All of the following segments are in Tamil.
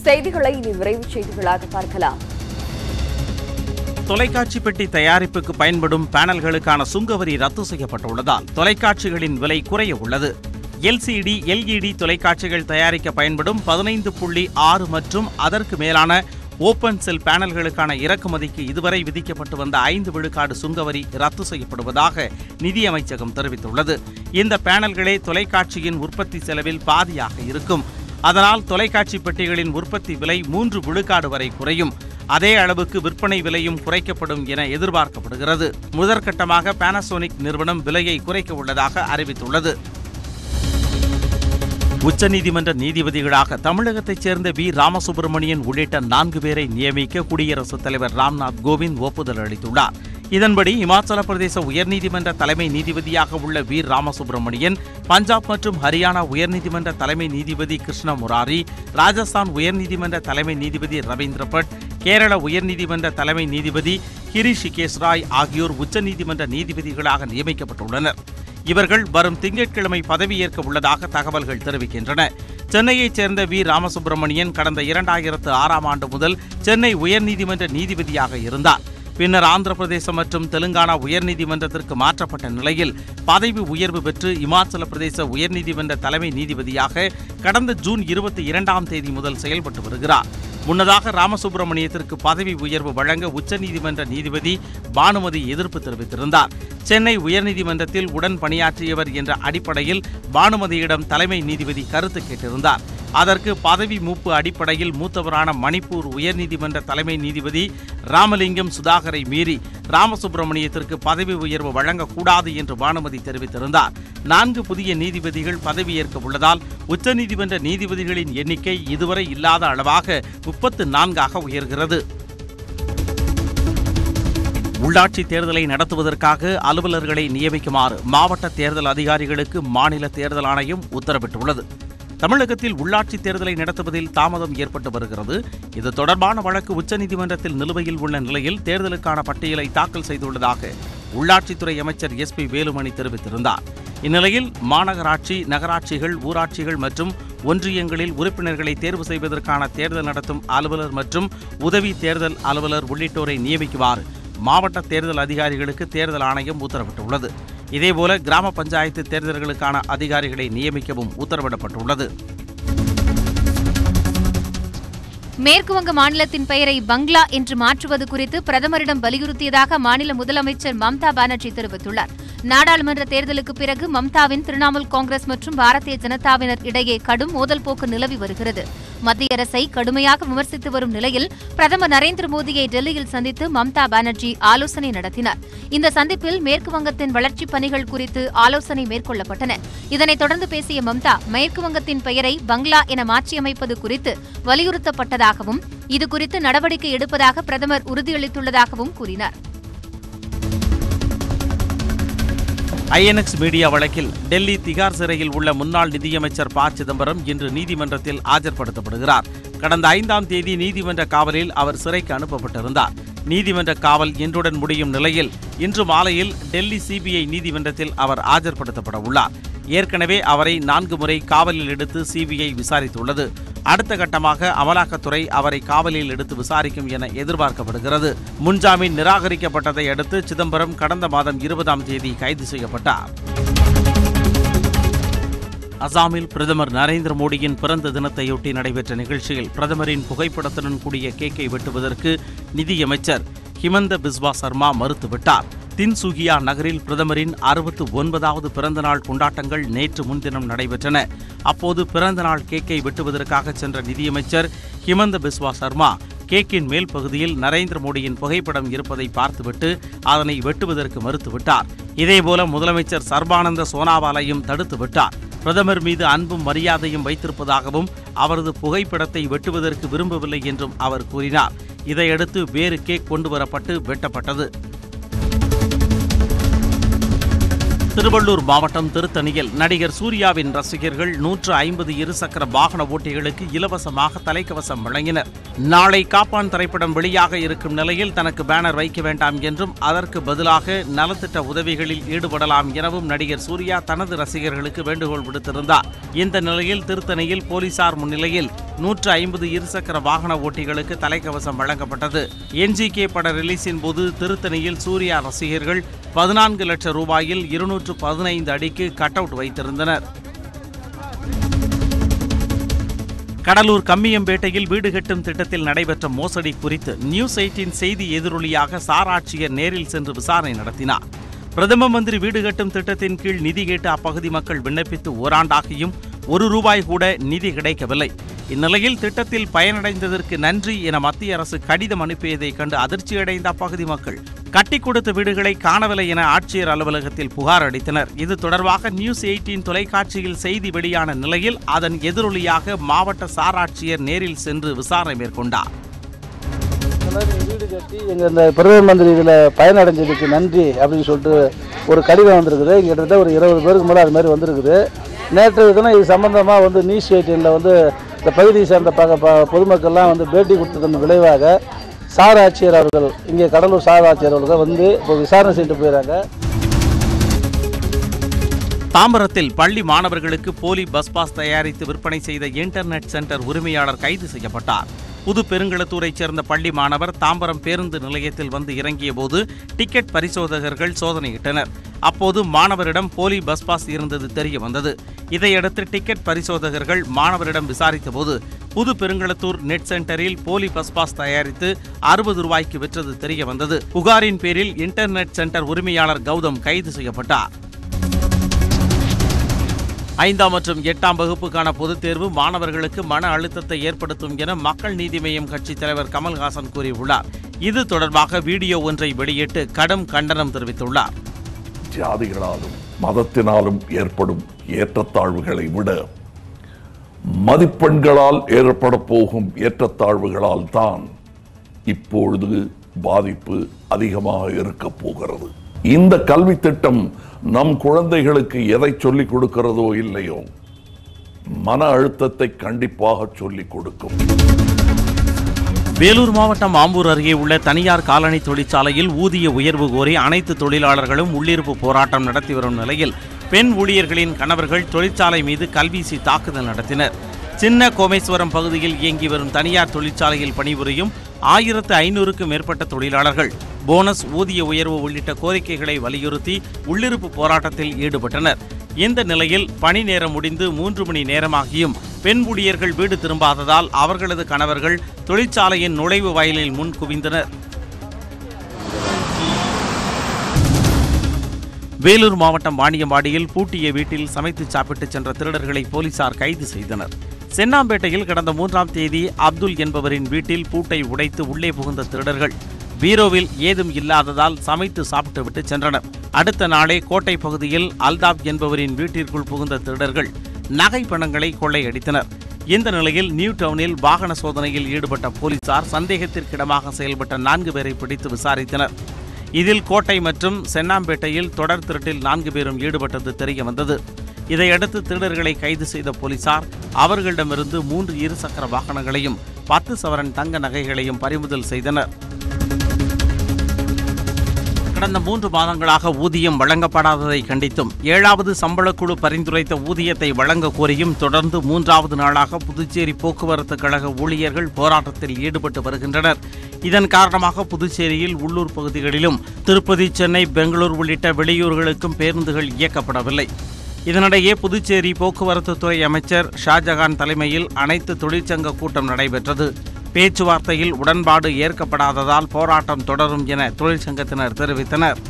செய்திகளை இனி விரைவு செய்திகளாக பார்க்கலாம் தொலைக்காட்சி பெட்டி தயாரிப்புக்கு பயன்படும் பேனல்களுக்கான சுங்கவரி ரத்து செய்யப்பட்டுள்ளதால் தொலைக்காட்சிகளின் விலை குறைய உள்ளது எல்சிடி எல்இடி தொலைக்காட்சிகள் தயாரிக்க பயன்படும் பதினைந்து புள்ளி ஆறு மற்றும் அதற்கு மேலான ஓபன் செல் பேனல்களுக்கான இறக்குமதிக்கு இதுவரை விதிக்கப்பட்டு வந்த ஐந்து விழுக்காடு சுங்கவரி ரத்து செய்யப்படுவதாக நிதியமைச்சகம் தெரிவித்துள்ளது இந்த பேனல்களே தொலைக்காட்சியின் உற்பத்தி செலவில் பாதியாக இருக்கும் அதனால் தொலைக்காட்சி பெட்டிகளின் உற்பத்தி விலை மூன்று விழுக்காடு வரை குறையும் அதே அளவுக்கு விற்பனை விலையும் குறைக்கப்படும் என எதிர்பார்க்கப்படுகிறது முதற்கட்டமாக பானாசோனிக் நிறுவனம் விலையை குறைக்க உள்ளதாக அறிவித்துள்ளது உச்சநீதிமன்ற நீதிபதிகளாக தமிழகத்தைச் சேர்ந்த வி ராமசுப்பிரமணியன் உள்ளிட்ட நான்கு பேரை நியமிக்க குடியரசுத் தலைவர் ராம்நாத் கோவிந்த் ஒப்புதல் அளித்துள்ளார் இதன்படி இமாச்சல பிரதேச உயர்நீதிமன்ற தலைமை நீதிபதியாக உள்ள வி ராமசுப்பிரமணியன் பஞ்சாப் மற்றும் ஹரியானா உயர்நீதிமன்ற தலைமை நீதிபதி கிருஷ்ண முராரி ராஜஸ்தான் உயர்நீதிமன்ற தலைமை நீதிபதி ரவீந்திர பட் கேரள உயர்நீதிமன்ற தலைமை நீதிபதி ஹிரிஷிகேஷ் ராய் ஆகியோர் உச்சநீதிமன்ற நீதிபதிகளாக நியமிக்கப்பட்டுள்ளனர் இவர்கள் வரும் திங்கட்கிழமை பதவியேற்க உள்ளதாக தகவல்கள் தெரிவிக்கின்றன சென்னையைச் சேர்ந்த வி ராமசுப்பிரமணியன் கடந்த இரண்டாயிரத்து ஆறாம் ஆண்டு முதல் சென்னை உயர்நீதிமன்ற நீதிபதியாக இருந்தார் பின்னர் ஆந்திர பிரதேசம் மற்றும் தெலுங்கானா உயர்நீதிமன்றத்திற்கு மாற்றப்பட்ட நிலையில் பதவி உயர்வு பெற்று இமாச்சல பிரதேச உயர்நீதிமன்ற தலைமை நீதிபதியாக கடந்த ஜூன் இருபத்தி இரண்டாம் தேதி முதல் செயல்பட்டு வருகிறார் முன்னதாக ராமசுப்பிரமணியத்திற்கு பதவி உயர்வு வழங்க உச்சநீதிமன்ற நீதிபதி பானுமதி எதிர்ப்பு தெரிவித்திருந்தார் சென்னை உயர்நீதிமன்றத்தில் உடன் பணியாற்றியவர் என்ற அடிப்படையில் பானுமதியிடம் தலைமை நீதிபதி கருத்து கேட்டிருந்தார் அதற்கு பதவி மூப்பு அடிப்படையில் மூத்தவரான மணிப்பூர் உயர்நீதிமன்ற தலைமை நீதிபதி ராமலிங்கம் சுதாகரை மீறி ராமசுப்பிரமணியத்திற்கு பதவி உயர்வு வழங்கக்கூடாது என்று பானுமதி தெரிவித்திருந்தார் நான்கு புதிய நீதிபதிகள் பதவியேற்க உள்ளதால் உச்சநீதிமன்ற நீதிபதிகளின் எண்ணிக்கை இதுவரை இல்லாத அளவாக முப்பத்து நான்காக உயர்கிறது உள்ளாட்சி தேர்தலை நடத்துவதற்காக அலுவலர்களை நியமிக்குமாறு மாவட்ட தேர்தல் அதிகாரிகளுக்கு மாநில தேர்தல் ஆணையம் உத்தரவிட்டுள்ளது தமிழகத்தில் உள்ளாட்சி தேர்தலை நடத்துவதில் தாமதம் ஏற்பட்டு வருகிறது இது தொடர்பான வழக்கு உச்சநீதிமன்றத்தில் நிலுவையில் உள்ள நிலையில் தேர்தலுக்கான பட்டியலை தாக்கல் செய்துள்ளதாக உள்ளாட்சித்துறை அமைச்சர் எஸ் பி வேலுமணி தெரிவித்திருந்தார் இந்நிலையில் மாநகராட்சி நகராட்சிகள் ஊராட்சிகள் மற்றும் ஒன்றியங்களில் உறுப்பினர்களை தேர்வு செய்வதற்கான தேர்தல் நடத்தும் அலுவலர் மற்றும் உதவி தேர்தல் அலுவலர் உள்ளிட்டோரை நியமிக்குமாறு மாவட்ட தேர்தல் அதிகாரிகளுக்கு தேர்தல் ஆணையம் உத்தரவிட்டுள்ளது இதேபோல கிராம பஞ்சாயத்து தேர்தல்களுக்கான அதிகாரிகளை நியமிக்கவும் உத்தரவிடப்பட்டுள்ளது மேற்குவங்க மாநிலத்தின் பெயரை பங்களா என்று மாற்றுவது குறித்து பிரதமரிடம் வலியுறுத்தியதாக மாநில முதலமைச்சர் மம்தா பானர்ஜி தெரிவித்துள்ளார் நாடாளுமன்ற தேர்தலுக்கு பிறகு மம்தாவின் திரிணாமுல் காங்கிரஸ் மற்றும் பாரதிய ஜனதாவினர் இடையே கடும் மோதல் போக்கு நிலவி வருகிறது மத்திய அரசை கடுமையாக விமர்சித்து வரும் நிலையில் பிரதமர் நரேந்திர மோடியை டெல்லியில் சந்தித்து மம்தா பானர்ஜி ஆலோசனை நடத்தினார் இந்த சந்திப்பில் மேற்கு வங்கத்தின் வளர்ச்சிப் பணிகள் குறித்து ஆலோசனை மேற்கொள்ளப்பட்டன இதனைத் தொடர்ந்து பேசிய மம்தா மேற்கு வங்கத்தின் பெயரை பங்களா என மாற்றியமைப்பது குறித்து வலியுறுத்தப்பட்டதாகவும் இதுகுறித்து நடவடிக்கை எடுப்பதாக பிரதமர் உறுதியளித்துள்ளதாகவும் கூறினார் ஐஎன்எக்ஸ் மீடியா வழக்கில் டெல்லி திகார் சிறையில் உள்ள முன்னாள் நிதியமைச்சர் ப சிதம்பரம் இன்று நீதிமன்றத்தில் ஆஜர்படுத்தப்படுகிறார் கடந்த ஐந்தாம் தேதி நீதிமன்ற காவலில் அவர் சிறைக்கு அனுப்பப்பட்டிருந்தார் நீதிமன்ற காவல் இன்றுடன் முடியும் நிலையில் இன்று மாலையில் டெல்லி சிபிஐ நீதிமன்றத்தில் அவர் ஆஜர்படுத்தப்பட உள்ளார் ஏற்கனவே அவரை நான்கு முறை காவலில் எடுத்து சிபிஐ விசாரித்துள்ளது அடுத்த கட்டமாக அமலாக்கத்துறை அவரை காவலில் எடுத்து விசாரிக்கும் என எதிர்பார்க்கப்படுகிறது முன்ஜாமீன் நிராகரிக்கப்பட்டதை அடுத்து சிதம்பரம் கடந்த மாதம் இருபதாம் தேதி கைது செய்யப்பட்டார் அசாமில் பிரதமர் நரேந்திர மோடியின் பிறந்த தினத்தையொட்டி நடைபெற்ற நிகழ்ச்சியில் பிரதமரின் புகைப்படத்துடன் கூடிய கேக்கை வெட்டுவதற்கு நிதியமைச்சர் ஹிமந்த பிஸ்வா சர்மா மறுத்துவிட்டார் தின்சுகியா நகரில் பிரதமரின் அறுபத்து ஒன்பதாவது பிறந்தநாள் கொண்டாட்டங்கள் நேற்று முன்தினம் நடைபெற்றன அப்போது பிறந்தநாள் கேக்கை வெட்டுவதற்காக சென்ற நிதியமைச்சர் ஹிமந்த பிஸ்வா சர்மா கேக்கின் மேல் பகுதியில் நரேந்திர மோடியின் புகைப்படம் இருப்பதை பார்த்துவிட்டு அதனை வெட்டுவதற்கு மறுத்துவிட்டார் இதேபோல முதலமைச்சர் சர்பானந்த சோனாவாலையும் தடுத்துவிட்டார் பிரதமர் மீது அன்பும் மரியாதையும் வைத்திருப்பதாகவும் அவரது புகைப்படத்தை வெட்டுவதற்கு விரும்பவில்லை என்றும் அவர் கூறினார் இதையடுத்து வேறு கேக் கொண்டு வரப்பட்டு வெட்டப்பட்டது திருவள்ளூர் மாவட்டம் திருத்தணியில் நடிகர் சூர்யாவின் ரசிகர்கள் நூற்று ஐம்பது இருசக்கர வாகன ஓட்டிகளுக்கு இலவசமாக தலைக்கவசம் வழங்கினர் நாளை காப்பான் திரைப்படம் வெளியாக இருக்கும் நிலையில் தனக்கு பேனர் வைக்க வேண்டாம் என்றும் அதற்கு பதிலாக நலத்திட்ட உதவிகளில் ஈடுபடலாம் எனவும் நடிகர் சூர்யா தனது ரசிகர்களுக்கு வேண்டுகோள் விடுத்திருந்தார் இந்த நிலையில் திருத்தணியில் போலீசார் முன்னிலையில் நூற்று ஐம்பது இருசக்கர வாகன ஓட்டிகளுக்கு தலைக்கவசம் வழங்கப்பட்டது என்ஜிகே பட ரிலீஸின் போது திருத்தணியில் சூர்யா ரசிகர்கள் பதினான்கு லட்சம் ரூபாயில் இருநூற்று பதினைந்து அடிக்கு கட் அவுட் வைத்திருந்தனர் கடலூர் கம்மியம்பேட்டையில் வீடு கட்டும் திட்டத்தில் நடைபெற்ற மோசடி குறித்து நியூஸ் எயிட்டின் செய்தி எதிரொலியாக சார் ஆட்சியர் நேரில் சென்று விசாரணை நடத்தினார் பிரதம மந்திரி வீடு கட்டும் திட்டத்தின் கீழ் நிதி கேட்டு அப்பகுதி மக்கள் விண்ணப்பித்து ஓராண்டாகியும் ஒரு ரூபாய் கூட நிதி கிடைக்கவில்லை இந்நிலையில் திட்டத்தில் பயனடைந்ததற்கு நன்றி என மத்திய அரசு கடிதம் அனுப்பியதைக் கண்டு அதிர்ச்சியடைந்த அப்பகுதி மக்கள் கட்டி கொடுத்த வீடுகளை காணவில்லை என ஆட்சியர் அலுவலகத்தில் புகார் அளித்தனர் இது தொடர்பாக நியூஸ் எயிட்டின் தொலைக்காட்சியில் செய்தி வெளியான நிலையில் அதன் எதிரொலியாக மாவட்ட சார் ஆட்சியர் நேரில் சென்று விசாரணை மேற்கொண்டார் இந்த மாதிரி வீடு கட்டி எங்கள் இந்த பிரதம மந்திரி இதில் பயனடைஞ்சதுக்கு நன்றி அப்படின்னு சொல்லிட்டு ஒரு கடிதம் வந்திருக்குது இங்க கிட்டத்தட்ட ஒரு இருபது பேருக்கு மேலே அது மாதிரி வந்திருக்குது நேற்று தினம் இது சம்பந்தமாக வந்து நியூஸ் எயிட்டீனில் வந்து இந்த பகுதியை சேர்ந்த பக ப- பொதுமக்கள்லாம் வந்து பேட்டி கொடுத்ததன் விளைவாக சார் ஆட்சியர் அவர்கள் இங்கே கடலூர் சார் ஆட்சியர் அவர்கள் வந்து இப்போ விசாரணை செய்துட்டு போயிறாங்க தாம்பரத்தில் பள்ளி மாணவர்களுக்கு போலி பஸ் பாஸ் தயாரித்து விற்பனை செய்த இன்டர்நெட் சென்டர் உரிமையாளர் கைது செய்யப்பட்டார் புது பெருங்களத்தூரைச் சேர்ந்த பள்ளி மாணவர் தாம்பரம் பேருந்து நிலையத்தில் வந்து இறங்கிய போது டிக்கெட் பரிசோதகர்கள் சோதனையிட்டனர் அப்போது மாணவரிடம் போலி பஸ் பாஸ் இருந்தது தெரிய வந்தது இதையடுத்து டிக்கெட் பரிசோதகர்கள் மாணவரிடம் விசாரித்தபோது புது பெருங்களத்தூர் நெட் சென்டரில் போலி பஸ் பாஸ் தயாரித்து அறுபது ரூபாய்க்கு விற்றது தெரிய வந்தது புகாரின் பேரில் இன்டர்நெட் சென்டர் உரிமையாளர் கௌதம் கைது செய்யப்பட்டார் ஐந்தாம் மற்றும் எட்டாம் வகுப்புக்கான பொதுத் தேர்வு மாணவர்களுக்கு மன அழுத்தத்தை ஏற்படுத்தும் என மக்கள் நீதி மய்யம் கட்சித் தலைவர் கமல்ஹாசன் கூறியுள்ளார் இது தொடர்பாக வீடியோ ஒன்றை வெளியிட்டு கடும் கண்டனம் தெரிவித்துள்ளார் ஜாதிகளாலும் மதத்தினாலும் ஏற்படும் ஏற்றத்தாழ்வுகளை விட மதிப்பெண்களால் ஏற்பட போகும் ஏற்றத்தாழ்வுகளால் தான் இப்பொழுது பாதிப்பு அதிகமாக இருக்க போகிறது இந்த கல்வி திட்டம் நம் குழந்தைகளுக்கு எதை சொல்லிக் கொடுக்கிறதோ இல்லையோ மன அழுத்தத்தை கண்டிப்பாக சொல்லிக் கொடுக்கும் வேலூர் மாவட்டம் ஆம்பூர் அருகே உள்ள தனியார் காலனி தொழிற்சாலையில் ஊதிய உயர்வு கோரி அனைத்து தொழிலாளர்களும் உள்ளிருப்பு போராட்டம் நடத்தி வரும் நிலையில் பெண் ஊழியர்களின் கணவர்கள் தொழிற்சாலை மீது கல்வீசி தாக்குதல் நடத்தினர் சின்ன கோமேஸ்வரம் பகுதியில் இயங்கி வரும் தனியார் தொழிற்சாலையில் பணிபுரியும் ஆயிரத்து ஐநூறுக்கும் மேற்பட்ட தொழிலாளர்கள் போனஸ் ஊதிய உயர்வு உள்ளிட்ட கோரிக்கைகளை வலியுறுத்தி உள்ளிருப்பு போராட்டத்தில் ஈடுபட்டனர் இந்த நிலையில் பணி நேரம் முடிந்து மூன்று மணி நேரமாகியும் பெண் ஊழியர்கள் வீடு திரும்பாததால் அவர்களது கணவர்கள் தொழிற்சாலையின் நுழைவு வயலில் முன் குவிந்தனர் வேலூர் மாவட்டம் வாணியம்பாடியில் பூட்டிய வீட்டில் சமைத்து சாப்பிட்டு சென்ற திருடர்களை போலீசார் கைது செய்தனர் சென்னாம்பேட்டையில் கடந்த மூன்றாம் தேதி அப்துல் என்பவரின் வீட்டில் பூட்டை உடைத்து உள்ளே புகுந்த திருடர்கள் பீரோவில் ஏதும் இல்லாததால் சமைத்து சாப்பிட்டுவிட்டு சென்றனர் அடுத்த நாளே கோட்டை பகுதியில் அல்தாப் என்பவரின் வீட்டிற்குள் புகுந்த திருடர்கள் நகை பணங்களை கொள்ளையடித்தனர் இந்த நிலையில் நியூ டவுனில் வாகன சோதனையில் ஈடுபட்ட போலீசார் சந்தேகத்திற்கிடமாக செயல்பட்ட நான்கு பேரை பிடித்து விசாரித்தனர் இதில் கோட்டை மற்றும் சென்னாம்பேட்டையில் தொடர் திருட்டில் நான்கு பேரும் ஈடுபட்டது தெரிய வந்தது இதையடுத்து திருடர்களை கைது செய்த போலீசார் அவர்களிடமிருந்து மூன்று இருசக்கர வாகனங்களையும் பத்து சவரன் தங்க நகைகளையும் பறிமுதல் செய்தனர் கடந்த மூன்று மாதங்களாக ஊதியம் வழங்கப்படாததை கண்டித்தும் ஏழாவது சம்பளக்குழு பரிந்துரைத்த ஊதியத்தை வழங்க கோரியும் தொடர்ந்து மூன்றாவது நாளாக புதுச்சேரி போக்குவரத்து கழக ஊழியர்கள் போராட்டத்தில் ஈடுபட்டு வருகின்றனர் இதன் காரணமாக புதுச்சேரியில் உள்ளூர் பகுதிகளிலும் திருப்பதி சென்னை பெங்களூர் உள்ளிட்ட வெளியூர்களுக்கும் பேருந்துகள் இயக்கப்படவில்லை இதனிடையே புதுச்சேரி போக்குவரத்து துறை அமைச்சர் ஷாஜகான் தலைமையில் அனைத்து தொழிற்சங்க கூட்டம் நடைபெற்றது பேச்சுவார்த்தையில் உடன்பாடு ஏற்கப்படாததால் போராட்டம் தொடரும் என தொழிற்சங்கத்தினர் தெரிவித்தனர்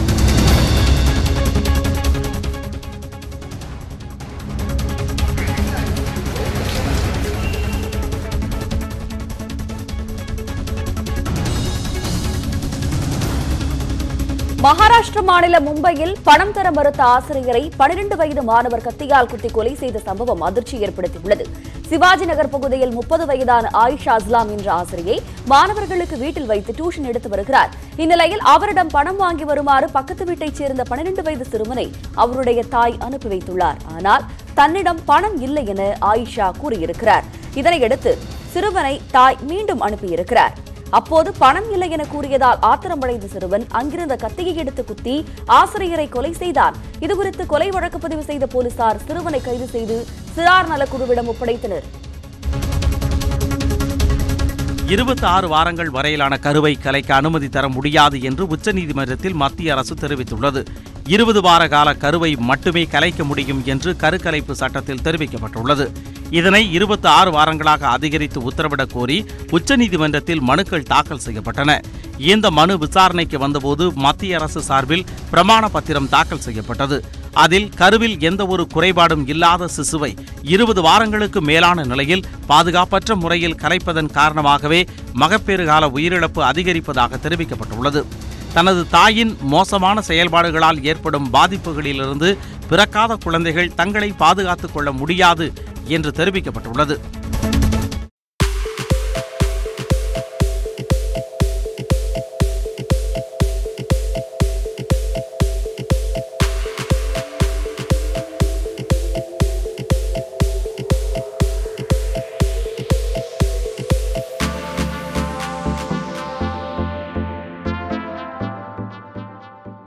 மகாராஷ்டிர மாநில மும்பையில் பணம் தர மறுத்த ஆசிரியரை 12 வயது மாணவர் கத்தியால் குத்தி கொலை செய்த சம்பவம் அதிர்ச்சி ஏற்படுத்தியுள்ளது சிவாஜி நகர் பகுதியில் முப்பது வயதான ஆயிஷா அஸ்லாம் என்ற ஆசிரியை மாணவர்களுக்கு வீட்டில் வைத்து டியூஷன் எடுத்து வருகிறார் இந்நிலையில் அவரிடம் பணம் வாங்கி வருமாறு பக்கத்து வீட்டைச் சேர்ந்த 12 வயது சிறுவனை அவருடைய தாய் அனுப்பி வைத்துள்ளார் ஆனால் தன்னிடம் பணம் இல்லை என ஆயிஷா கூறியிருக்கிறார் இதனையடுத்து சிறுவனை தாய் மீண்டும் அனுப்பியிருக்கிறார் அப்போது பணம் இல்லை என கூறியதால் ஆத்திரமடைந்த சிறுவன் அங்கிருந்த கத்தியை எடுத்து குத்தி ஆசிரியரை கொலை செய்தார் இதுகுறித்து கொலை வழக்கு பதிவு செய்த போலீசார் சிறுவனை கைது செய்து சிறார் நலக்குழுவிடம் ஒப்படைத்தனர் இருபத்தி ஆறு வாரங்கள் வரையிலான கருவை கலைக்க அனுமதி தர முடியாது என்று உச்சநீதிமன்றத்தில் மத்திய அரசு தெரிவித்துள்ளது இருபது வார கால கருவை மட்டுமே கலைக்க முடியும் என்று கருக்கலைப்பு சட்டத்தில் தெரிவிக்கப்பட்டுள்ளது இதனை இருபத்தி ஆறு வாரங்களாக அதிகரித்து உத்தரவிடக் கோரி உச்சநீதிமன்றத்தில் மனுக்கள் தாக்கல் செய்யப்பட்டன இந்த மனு விசாரணைக்கு வந்தபோது மத்திய அரசு சார்பில் பிரமாண பத்திரம் தாக்கல் செய்யப்பட்டது அதில் கருவில் எந்த ஒரு குறைபாடும் இல்லாத சிசுவை இருபது வாரங்களுக்கு மேலான நிலையில் பாதுகாப்பற்ற முறையில் கலைப்பதன் காரணமாகவே மகப்பேறு கால உயிரிழப்பு அதிகரிப்பதாக தெரிவிக்கப்பட்டுள்ளது தனது தாயின் மோசமான செயல்பாடுகளால் ஏற்படும் பாதிப்புகளிலிருந்து பிறக்காத குழந்தைகள் தங்களை பாதுகாத்துக் கொள்ள முடியாது என்று தெரிவிக்கப்பட்டுள்ளது